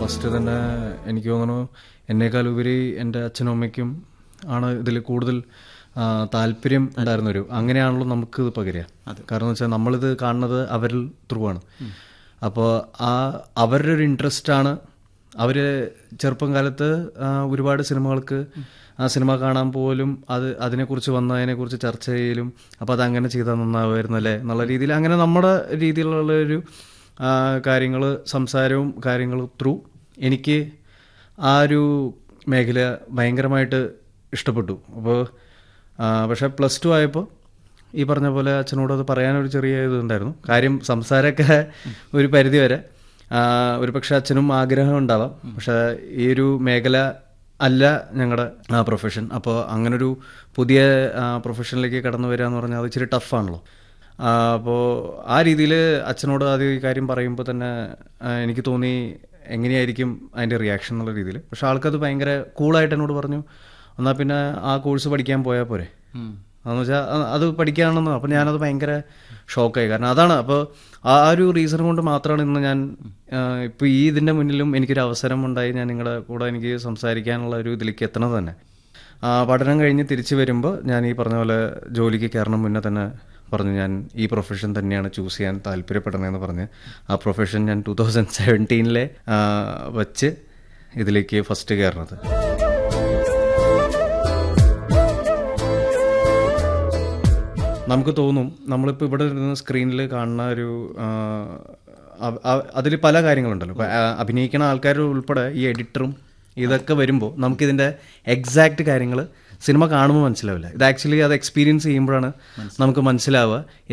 first തന്നെ എനിക്ക് തോന്നുന്നു എന്നേക്കാൾ ഉപരി എൻ്റെ അച്ഛനും അമ്മയ്ക്കും ആണ് ഇതിൽ കൂടുതൽ ആ, താല്പര്യം ഉണ്ടായിരുന്നൊരു അങ്ങനെയാണല്ലോ നമുക്ക് ഇത് പകരുക കാരണം എന്ന് വെച്ചാൽ നമ്മളിത് കാണുന്നത് അവരിൽ ത്രൂ ആണ് അപ്പോൾ ആ അവരുടെ ഒരു ഇൻട്രസ്റ്റ് ആണ് അവർ ചെറുപ്പം കാലത്ത് ആ, ഒരുപാട് സിനിമകൾക്ക് ആ സിനിമ കാണാൻ പോലും അത് അതിനെക്കുറിച്ച് വന്നതിനെക്കുറിച്ച് ചർച്ച ചെയ്യലും അപ്പോൾ അത് അങ്ങനെ ചെയ്താൽ നന്നാവുമായിരുന്നു അല്ലേ എന്നുള്ള രീതിയിൽ അങ്ങനെ നമ്മുടെ രീതിയിലുള്ള ഒരു കാര്യങ്ങൾ സംസാരവും കാര്യങ്ങളും ത്രൂ എനിക്ക് ആ ഒരു മേഖല ഭയങ്കരമായിട്ട് ഇഷ്ടപ്പെട്ടു അപ്പോൾ പക്ഷേ പ്ലസ് ടു ആയപ്പോൾ ഈ പറഞ്ഞ പോലെ അച്ഛനോട് അത് പറയാനൊരു ചെറിയ ഇതുണ്ടായിരുന്നു കാര്യം സംസാരമൊക്കെ ഒരു പരിധി വരെ ആ, ഒരു പക്ഷെ അച്ഛനും ആഗ്രഹം ഉണ്ടാവാം പക്ഷേ ഈ ഒരു മേഖല അല്ല ഞങ്ങളുടെ പ്രൊഫഷൻ അപ്പോൾ അങ്ങനൊരു പുതിയ പ്രൊഫഷനിലേക്ക് കടന്നു വരിക എന്ന് പറഞ്ഞാൽ അത് ഇച്ചിരി ടഫാണല്ലോ അപ്പോൾ ആ രീതിയിൽ അച്ഛനോട് ആദ്യം ഈ കാര്യം പറയുമ്പോൾ തന്നെ ആ, എനിക്ക് തോന്നി എങ്ങനെയായിരിക്കും അതിൻ്റെ റിയാക്ഷൻ എന്നുള്ള രീതിയിൽ പക്ഷെ ആൾക്കത് ഭയങ്കര കൂളായിട്ട് എന്നോട് പറഞ്ഞു എന്നാൽ പിന്നെ ആ കോഴ്സ് പഠിക്കാൻ പോയാൽ പോരെ അതെന്ന് വെച്ചാൽ അത് പഠിക്കാണെന്ന് അപ്പോൾ ഞാനത് ഭയങ്കര ഷോക്കായി കാരണം അതാണ് അപ്പോൾ ആ ഒരു റീസൺ കൊണ്ട് മാത്രമാണ് ഇന്ന് ഞാൻ ഇപ്പോൾ ഈ ഇതിൻ്റെ മുന്നിലും എനിക്കൊരു അവസരം ഉണ്ടായി ഞാൻ നിങ്ങളുടെ കൂടെ എനിക്ക് സംസാരിക്കാനുള്ള ഒരു ഇതിലേക്ക് എത്തണത് തന്നെ ആ, പഠനം കഴിഞ്ഞ് തിരിച്ചു വരുമ്പോൾ ഞാൻ ഈ പറഞ്ഞ പോലെ ജോലിക്ക് കയറണം മുന്നേ തന്നെ പറഞ്ഞു ഞാൻ ഈ പ്രൊഫഷൻ തന്നെയാണ് ചൂസ് ചെയ്യാൻ താല്പര്യപ്പെടുന്നതെന്ന് പറഞ്ഞ് ആ പ്രൊഫഷൻ ഞാൻ ടൂ തൗസൻഡ് സെവൻറ്റീനിലെ വച്ച് ഇതിലേക്ക് ഫസ്റ്റ് കയറുന്നത് നമുക്ക് തോന്നും നമ്മളിപ്പോൾ ഇവിടെ ഇരുന്ന് സ്ക്രീനിൽ കാണുന്ന ഒരു അതിൽ പല കാര്യങ്ങളുണ്ടല്ലോ ഇപ്പോൾ അഭിനയിക്കുന്ന ആൾക്കാർ ഉൾപ്പെടെ ഈ എഡിറ്ററും ഇതൊക്കെ വരുമ്പോൾ നമുക്കിതിൻ്റെ എക്സാക്റ്റ് കാര്യങ്ങൾ സിനിമ കാണുമ്പോൾ മനസ്സിലാവില്ല ഇത് ആക്ച്വലി അത് എക്സ്പീരിയൻസ് ചെയ്യുമ്പോഴാണ് നമുക്ക് മനസ്സിലാവുക